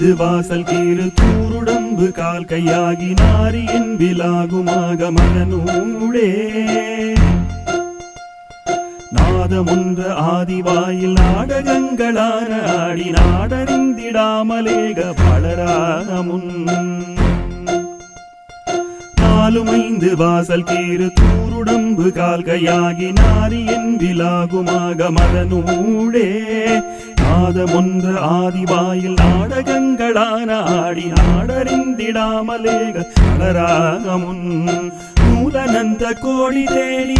வந்து வாசல் கீறு கூருடம்பு கால் கையாகி நாரியின் விலாகுமாக மகனூடே நாதமுன்ற ஆதிவாயில் நாடகங்களான ஆடி நாடறிந்திடாமலேக பலராமுன் நாலுமைந்து வாசல் கீறு கூருடம்பு கால்கையாகி நாரியன் விலாகுமாக மதனூடே நாதமொன்ற ஆதிவாயில் நாடகங்களான ஆடி நாடறிந்திடாமலேக பலராமுன் மூலநந்த கோடி தேடி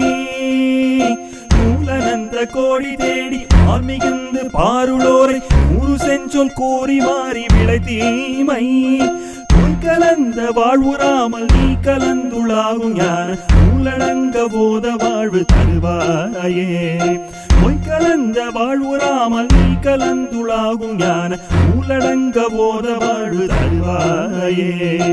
மூலநந்த கோடி தேடி ஆர்மிகுந்து பாருளோரை நூறு செஞ்சொல் கோரி மாறி விளை தீமை உன் கலந்த வாழ்வுறாமல் நீ கலந்துளாகும் ஞான உள்ளடங்க போத வாழ்வு தருவாயே பொய் கலந்த வாழ்வுறாமல் நீ கலந்துளாகும் ஞான உள்ளடங்க போத வாழ்வு தருவாயே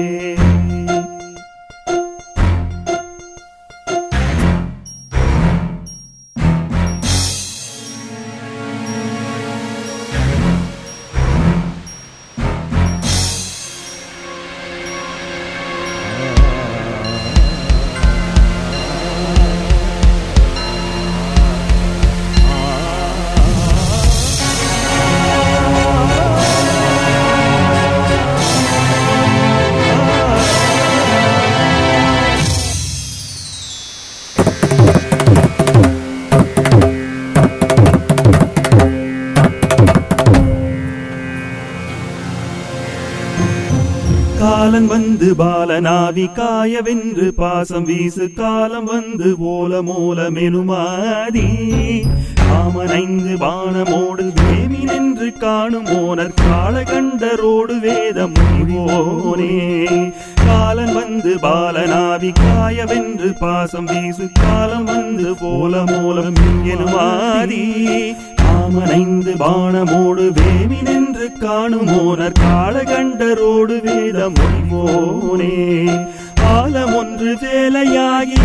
காலன் வந்து பாலனாவி காயவென்று பாசம் வீசு காலம் வந்து போல மூல மெனுமாதி காமனைந்து பானமோடு தேவி நின்று காணும் ஓனர் காளகண்டரோடு வேதம் முனிவோனே காலன் வந்து பாலனாவி காயவென்று பாசம் வீசு காலம் வந்து போல மூலம் எனுமாதி காமனைந்து பானமோடு வேவி நின்று காணும் ஓனர் காளகண்டரோடு வேதம் மொழிவோனே ஆலம் ஒன்று வேலையாகி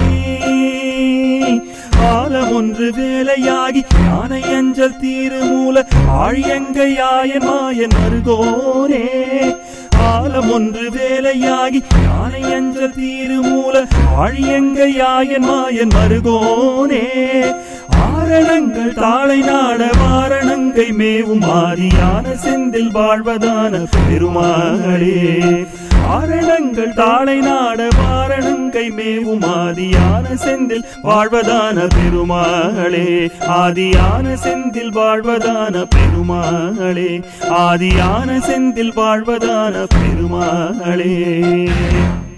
ஆலம் ஒன்று வேலையாகி யானை அஞ்சல் தீருமூல ஆழியங்கையாயன் மாயன் மருகோனே ஆலம் ஒன்று வேலையாகி யானை அஞ்சல் தீருமூல ஆழியங்கையாயன் மாயன் மருகோனே ஆரணங்கள் தாளை நாட வாரணங்கை மேவும் ஆதியான செந்தில் வாழ்வதான பெருமாளே ஆரணங்கள் தாளை நாட வாரணங்கை மேவும் ஆதியான செந்தில் வாழ்வதான பெருமாளே ஆதியான செந்தில் வாழ்வதான பெருமாளே ஆதியான செந்தில் வாழ்வதான பெருமாளே